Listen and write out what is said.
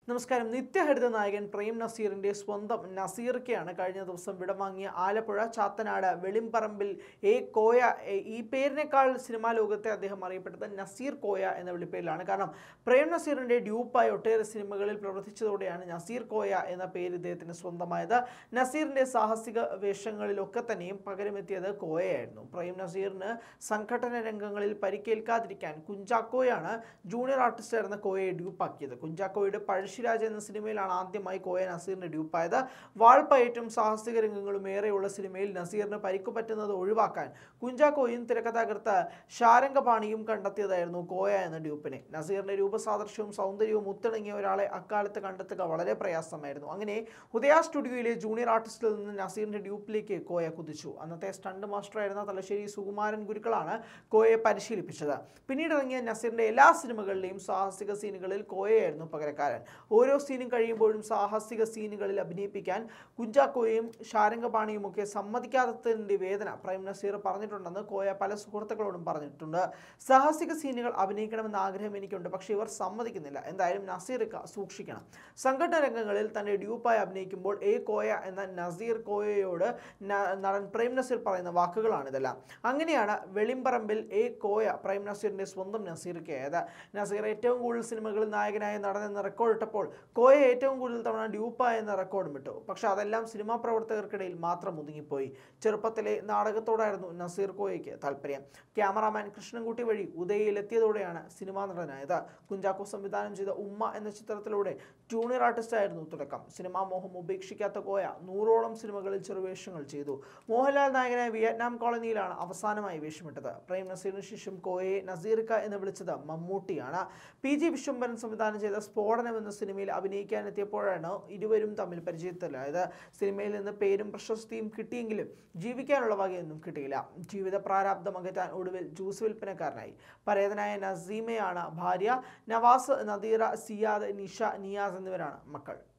നമസ്കാരം നിത്യഹരിത നായകൻ പ്രേം നസീറിന്റെ സ്വന്തം നസീർക്കയാണ് കഴിഞ്ഞ ദിവസം വിടവാങ്ങിയ ആലപ്പുഴ ചാത്തനാട് വെളിമ്പറമ്പിൽ എ കോയ എ- ഈ പേരിനേക്കാൾ സിനിമാ ലോകത്തെ അദ്ദേഹം അറിയപ്പെട്ടത് നസീർ കോയ എന്ന വിളിപ്പേരിലാണ് കാരണം പ്രേം നസീറിന്റെ ഡ്യൂപ്പായി ഒട്ടേറെ സിനിമകളിൽ പ്രവർത്തിച്ചതോടെയാണ് നസീർ കോയ എന്ന പേര് ഇദ്ദേഹത്തിന് സ്വന്തമായത് നസീറിന്റെ സാഹസിക വേഷങ്ങളിലൊക്കെ തന്നെയും പകരമെത്തിയത് കോയയായിരുന്നു പ്രേം നസീറിന് സംഘടന രംഗങ്ങളിൽ പരിക്കേൽക്കാതിരിക്കാൻ കുഞ്ചാക്കോയാണ് ജൂനിയർ ആർട്ടിസ്റ്റായിരുന്ന കോയയെ ഡ്യൂപ്പാക്കിയത് കുഞ്ചാക്കോയുടെ പഴശ്ശിരാജ എന്ന സിനിമയിലാണ് ആദ്യമായി കോയ നസീറിന് ഡ്യൂപ്പായത് വാൾപ്പയറ്റും സാഹസിക രംഗങ്ങളും ഏറെയുള്ള സിനിമയിൽ നസീറിന് പരിക്കു പറ്റുന്നത് ഒഴിവാക്കാൻ കുഞ്ചാക്കോയും തിരക്കഥാകൃത്ത് ശാരംഗപാണിയും കണ്ടെത്തിയതായിരുന്നു കോയ എന്ന ഡ്യൂപ്പിനെ നസീറിന്റെ രൂപസാദൃശ്യവും സൗന്ദര്യവും ഒത്തിണങ്ങിയ ഒരാളെ അക്കാലത്ത് കണ്ടെത്തുക വളരെ പ്രയാസമായിരുന്നു അങ്ങനെ ഉദയ സ്റ്റുഡിയോയിലെ ജൂനിയർ ആർട്ടിസ്റ്റിൽ നിന്ന് നസീറിന്റെ ഡ്യൂപ്പിലേക്ക് കോയ കുതിച്ചു അന്നത്തെ സ്റ്റണ്ട് മാസ്റ്ററായിരുന്ന തലശ്ശേരി സുകുമാരൻ ഗുരുക്കളാണ് കോയയെ പരിശീലിപ്പിച്ചത് പിന്നീട് ഇറങ്ങിയ നസീറിന്റെ എല്ലാ സിനിമകളിലെയും സാഹസിക സീനുകളിൽ കോയയായിരുന്നു പകരക്കാരൻ ഓരോ സീനും കഴിയുമ്പോഴും സാഹസിക സീനുകളിൽ അഭിനയിപ്പിക്കാൻ കുഞ്ചാക്കോയും ഷാരംഗപാണിയും ഒക്കെ സമ്മതിക്കാത്തതിന്റെ വേദന പ്രേം നസീർ പറഞ്ഞിട്ടുണ്ടെന്ന് കോയ പല സുഹൃത്തുക്കളോടും പറഞ്ഞിട്ടുണ്ട് സാഹസിക സീനുകൾ അഭിനയിക്കണമെന്ന ആഗ്രഹം എനിക്കുണ്ട് പക്ഷേ ഇവർ സമ്മതിക്കുന്നില്ല എന്തായാലും നസീർ ഇക്ക സൂക്ഷിക്കണം സംഘടന രംഗങ്ങളിൽ തന്റെ ഡ്യൂപ്പായി അഭിനയിക്കുമ്പോൾ എ കോയ എന്ന നസീർ കോയയോട് ന- നടൻ പ്രേം നസീർ പറയുന്ന വാക്കുകളാണ് ഇതെല്ലാം അങ്ങനെയാണ് വെളിമ്പറമ്പിൽ എ കോയ പ്രേം നസീറിന്റെ സ്വന്തം നസീർക്കായത് നസീർ ഏറ്റവും കൂടുതൽ സിനിമകളിൽ നായകനായ നടൻ എന്ന റെക്കോർഡ് ഇട്ടപ്പോൾ കോയ ഏറ്റവും കൂടുതൽ തവണ ഡ്യൂപ്പ എന്ന റെക്കോർഡും ഇട്ടു പക്ഷെ അതെല്ലാം സിനിമാ പ്രവർത്തകർക്കിടയിൽ മാത്രം ഒതുങ്ങിപ്പോയി ചെറുപ്പത്തിലെ നാടകത്തോടായിരുന്നു നസീർ കോയയ്ക്ക് താല്പര്യം ക്യാമറാമാൻ കൃഷ്ണൻകുട്ടി വഴി ഉദയയിലെത്തിയതോടെയാണ് സിനിമാ നടനായത് കുഞ്ചാക്കോ സംവിധാനം ചെയ്ത ഉമ്മ എന്ന ചിത്രത്തിലൂടെ ജൂനിയർ ആർട്ടിസ്റ്റ് ആയിരുന്നു തുടക്കം സിനിമാ മോഹം ഉപേക്ഷിക്കാത്ത കോയ നൂറോളം സിനിമകളിൽ ചെറുവേഷങ്ങൾ ചെയ്തു മോഹൻലാൽ നായകനായ വിയറ്റ്നാം കോളനിയിലാണ് അവസാനമായി വേഷമിട്ടത് പ്രേം നസീറിന് ശേഷം കോയയെ നസീർക്ക എന്ന് വിളിച്ചത് മമ്മൂട്ടിയാണ് പി ജി വിശ്വംഭരൻ സംവിധാനം ചെയ്ത സ്ഫോടനം എന്ന സിനിമയിൽ അഭിനയിക്കാനെത്തിയപ്പോഴാണ് ഇരുവരും തമ്മിൽ പരിചയത്തിലായത് സിനിമയിൽ നിന്ന് പേരും പ്രശസ്തിയും കിട്ടിയെങ്കിലും ജീവിക്കാനുള്ള വകയൊന്നും കിട്ടിയില്ല ജീവിത പ്രാരാബ്ദം അകറ്റാൻ ഒടുവിൽ ജ്യൂസ് വിൽപ്പനക്കാരനായി പരേതനായ നസീമയാണ് ഭാര്യ നവാസ് നദീറ സിയാദ് നിഷ നിയാസ് എന്നിവരാണ് മക്കൾ